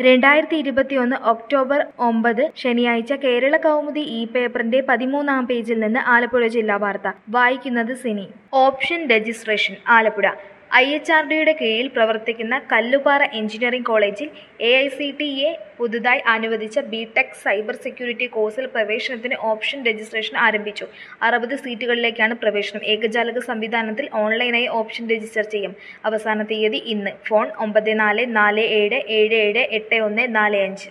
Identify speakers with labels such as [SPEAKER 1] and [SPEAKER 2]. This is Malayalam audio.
[SPEAKER 1] രണ്ടായിരത്തി ഇരുപത്തിയൊന്ന് ഒക്ടോബർ ഒമ്പത് ശനിയാഴ്ച കേരള കൗമുദി ഇ പേപ്പറിന്റെ പതിമൂന്നാം പേജിൽ നിന്ന് ആലപ്പുഴ ജില്ലാ വാർത്ത വായിക്കുന്നത് Cini option registration Alappuzha I H R ഡിയുടെ കീഴിൽ പ്രവർത്തിക്കുന്ന കല്ലുപാറ എഞ്ചിനീയറിംഗ് കോളേജിൽ A I C T A പുതുതായി അനുവദിച്ച ബി ടെക് സൈബർ സെക്യൂരിറ്റി കോഴ്സിൽ പ്രവേശനത്തിന് ഓപ്ഷൻ രജിസ്ട്രേഷൻ ആരംഭിച്ചു അറുപത് സീറ്റുകളിലേക്കാണ് പ്രവേശനം ഏകജാലക സംവിധാനത്തിൽ ഓൺലൈനായി ഓപ്ഷൻ രജിസ്റ്റർ ചെയ്യും അവസാന തീയതി ഇന്ന് ഫോൺ ഒമ്പത് നാല് നാല് ഏഴ് ഏഴ് ഏഴ് എട്ട് ഒന്ന് നാല് അഞ്ച്